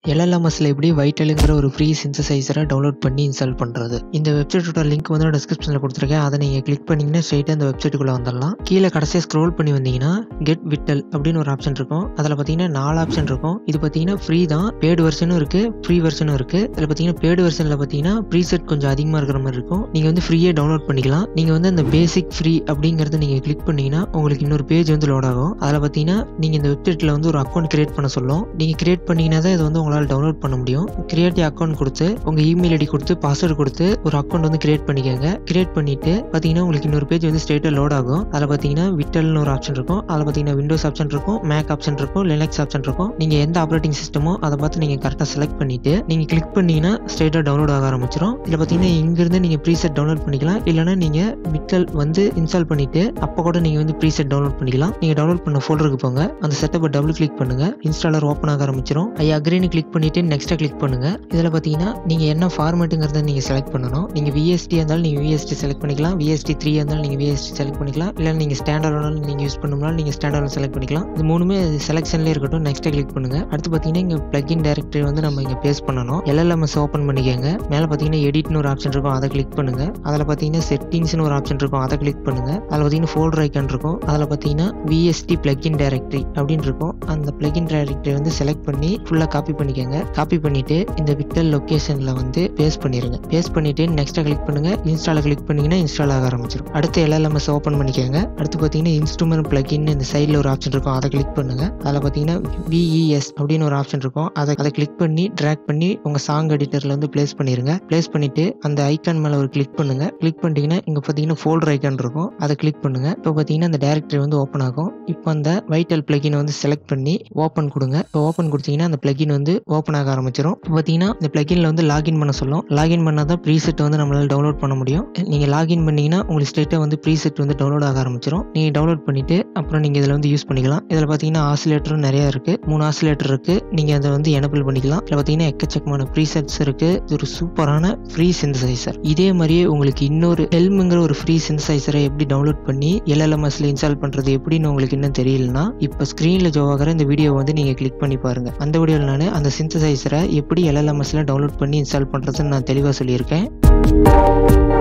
எல்எல்எம்எஸ்ல எப்படி வைட்டலுங்கிற ஒரு ஃப்ரீ சிந்தசைசரை டவுன்லோட் பண்ணி இன்ஸ்டால் பண்ணுறது இந்த வெப்சைட்டோட லிங்க் வந்து நான் டிஸ்கிரிப்ஷனில் கொடுத்துருக்கேன் அதை நீங்கள் கிளிக் பண்ணிங்கன்னா ஸ்ட்ரைட்டாக அந்த வெப்சைட்டுக்குள்ளே வந்துடலாம் கீழே கடைசியாக ஸ்க்ரோல் பண்ணி வந்தீங்கன்னா கெட் விட்டல் அப்படின்னு ஒரு ஆப்ஷன் இருக்கும் அதில் பார்த்தீங்கன்னா நாலு ஆப்ஷன் இருக்கும் இது பார்த்தீங்கன்னா ஃப்ரீ தான் பேடு வெர்ஷனும் இருக்குது ஃப்ரீ வெர்ஷனும் இருக்குது அதில் பார்த்தீங்கன்னா பேடு வெர்ஷனில் பார்த்தீங்கன்னா ப்ரீசெட் கொஞ்சம் அதிகமாக இருக்கிற மாதிரி இருக்கும் நீங்கள் வந்து ஃப்ரீயாக டவுன்லோட் பண்ணிக்கலாம் நீங்கள் வந்து அந்த பேசிக் ஃப்ரீ அப்படிங்கிறத நீங்கள் கிளிக் பண்ணீங்கன்னா உங்களுக்கு இன்னொரு பேஜ் வந்து லோட் ஆகும் அதில் பார்த்தீங்கன்னா நீங்கள் இந்த வெப்சைட்டில் வந்து ஒரு அக்கௌண்ட் கிரியேட் பண்ண சொல்லும் நீங்கள் கிரியேட் பண்ணீங்கன்னா தான் இது வந்து உங்களால் டவுன்லோட் பண்ண முடியும் கிரியேட் அக்கௌண்ட் கொடுத்து உங்கள் இமெயில் ஐடி கொடுத்து பாஸ்வேர்டு கொடுத்து ஒரு அக்கௌண்ட் வந்து கிரியேட் பண்ணிக்கோங்க கிரியேட் பண்ணிட்டு பார்த்தீங்கன்னா உங்களுக்கு இன்னொரு பேஜ் வந்து ஸ்ட்ரெயிட்டாக லோட் ஆகும் அதில் பார்த்தீங்கன்னா விட்டல்னு ஒரு ஆப்ஷன் இருக்கும் அதில் பார்த்தீங்கன்னா விண்டோஸ் ஆப்ஷன் இருக்கும் மேக் ஆப்ஷன் இருக்கும் லினக்ஸ் ஆப்ஷன் இருக்கும் நீங்கள் எந்த ஆப்ரேட்டிங் சிஸ்டமோ அதை பார்த்து நீங்கள் கரெக்டாக செலக்ட் பண்ணிட்டு நீங்கள் கிளிக் பண்ணீங்கன்னா ஸ்ட்ரெயிட்டாக டவுன்லோட் ஆக ஆரம்பிச்சிடும் இதில் பார்த்தீங்கன்னா இங்கிருந்து நீங்கள் ப்ரீசெட் டவுன்லோட் பண்ணிக்கலாம் இல்லைனா நீங்கள் விட்டல் வந்து இன்ஸ்டால் பண்ணிட்டு அப்போ கூட நீங்கள் வந்து ப்ரீசெட் டவுன்லோட் பண்ணிக்கலாம் நீங்கள் டவுன்லோட் பண்ண ஃபோல்டருக்கு போங்க அந்த செட்டப்பை டபுள் கிளிக் பண்ணுங்க இன்ஸ்டாலர் ஓப்பன் ஆக ஆரம்பிச்சிடும் ஐ அக்ரின்னு கிளிக் பண்ணிட்டு நெக்ஸ்ட்டை கிளிக் பண்ணுங்க இதில் பார்த்தீங்கன்னா நீங்கள் என்ன ஃபார்மேட்டுங்கிறத நீங்கள் செலக்ட் பண்ணணும் நீங்கள் விஎஸ்டி இருந்தாலும் நீங்கள் விஎஸ்டி செலக்ட் பண்ணிக்கலாம் விஎஸ்டி த்ரீ இருந்தாலும் நீங்கள் விஎஸ்டி செலக்ட் பண்ணிக்கலாம் இல்லை நீங்கள் ஸ்டாண்டர்ட் நீங்கள் யூஸ் பண்ணணும்னாலும் நீங்கள் ஸ்டாண்டர்ட் செலக்ட் பண்ணிக்கலாம் இது மூணுமே செலெக்ஷன்லேயே இருக்கட்டும் நெக்ஸ்ட்டை கிளிக் பண்ணுங்க அடுத்து பார்த்தீங்கன்னா இங்கே பிளக்இன் டைரக்டரி வந்து நம்ம இங்கே பேஸ்ட் பண்ணணும் எல்எல்எம்எஸ் ஓப்பன் பண்ணிக்கோங்க மேலே பார்த்தீங்கன்னா எடிட்னு ஒரு ஆப்ஷன் இருக்கும் அதை கிளிக் பண்ணுங்க அதில் பார்த்தீங்கன்னா செட்டிங்ஸ்னு ஒரு ஆப்ஷன் இருக்கும் அதை கிளிக் பண்ணுங்க அதில் பார்த்தீங்கன்னா ஃபோல்டர் ஐக்கான் இருக்கும் அதில் பார்த்தீங்கன்னா விஎஸ்டி பிளக்இன் டைரக்டரி அப்படின்னு இருக்கும் அந்த பிளக்இன் டைரக்டரி வந்து செலக்ட் பண்ணி ஃபுல்லாக காப்பி பண்ணிக்கோங்க காப்பி பண்ணிட்டு இந்த விட்டல் லொக்கேஷனில் வந்து பேஸ்ட் பண்ணிடுங்க பேஸ்ட் பண்ணிட்டு நெக்ஸ்ட்டை கிளிக் பண்ணுங்க இன்ஸ்டால கிளிக் பண்ணீங்கன்னா இன்ஸ்டால் ஆக ஆரம்பிச்சிடும் அடுத்து எல்எல்எம்எஸ் ஓப்பன் பண்ணிக்கோங்க அடுத்து பார்த்தீங்கன்னா இன்ஸ்ட்ருமெண்ட் பிளக்இன் இந்த சைடில் ஒரு ஆப்ஷன் இருக்கும் அதை கிளிக் பண்ணுங்க அதில் பார்த்தீங்கன்னா விஇஎஸ் அப்படின்னு ஒரு ஆப்ஷன் இருக்கும் அதை அதை கிளிக் பண்ணி ட்ராக் பண்ணி உங்கள் சாங் எடிட்டரில் வந்து பிளேஸ் பண்ணிடுங்க பிளேஸ் பண்ணிட்டு அந்த ஐக்கான் மேலே ஒரு கிளிக் பண்ணுங்க கிளிக் பண்ணிட்டீங்கன்னா இங்கே பார்த்தீங்கன்னா ஃபோல்டர் ஐக்கான் இருக்கும் அதை கிளிக் பண்ணுங்க இப்போ பார்த்தீங்கன்னா அந்த டேரக்டரி வந்து ஓப்பன் ஆகும் இப்போ அந்த வைட்டல் பிளகின் வந்து செலக்ட் பண்ணி ஓப்பன் கொடுங்க இப்போ ஓப்பன் கொடுத்தீங்கன்னா அந்த பிளகின் வந்து ஓப்பன் ஆக ஆரம்பிச்சிடும் இப்போ பார்த்தீங்கன்னா இந்த பிளகின்ல வந்து லாகின் பண்ண சொல்லும் லாகின் பண்ணால் தான் ப்ரீசெட் வந்து நம்மளால டவுன்லோட் பண்ண முடியும் நீங்கள் லாகின் பண்ணீங்கன்னா உங்களுக்கு ஸ்ட்ரெயிட்டாக வந்து ப்ரீசெட் வந்து டவுன்லோட் ஆக ஆரம்பிச்சிடும் நீங்கள் டவுன்லோட் பண்ணிட்டு அப்புறம் நீங்கள் இதில் வந்து யூஸ் பண்ணிக்கலாம் இதில் பார்த்தீங்கன்னா ஆசிலேட்டரும் நிறைய இருக்குது மூணு ஆசிலேட்டர் இருக்குது நீங்கள் அதை வந்து எனபிள் பண்ணிக்கலாம் இதில் பார்த்தீங்கன்னா எக்கச்சக்கமான ப்ரீசெட்ஸ் இருக்குது இது ஒரு சூப்பரான ஃப்ரீ சிந்தசைசர் இதே மாதிரியே உங்களுக்கு இன்னொரு ஹெல்முங்கிற ஒரு ஃப்ரீ சிந்தசைசரை எப்படி டவுன்லோட் பண்ணி எல்எல்எம்எஸ்ல இன்ஸ்டால் பண்ணுறது எப்படின்னு உங்களுக்கு இன்னும் தெரியலனா இப்போ ஸ்க்ரீனில் ஜோவாகிற இந்த வீடியோ வந்து நீங்கள் கிளிக் பண்ணி பாருங்க அந்த வீடியோவில் நான் அந்த சிந்தசைசரை எப்படி எல்எல்எம்எஸ்ல டவுன்லோட் பண்ணி இன்ஸ்டால் பண்ணுறதுன்னு நான் தெளிவாக சொல்லியிருக்கேன்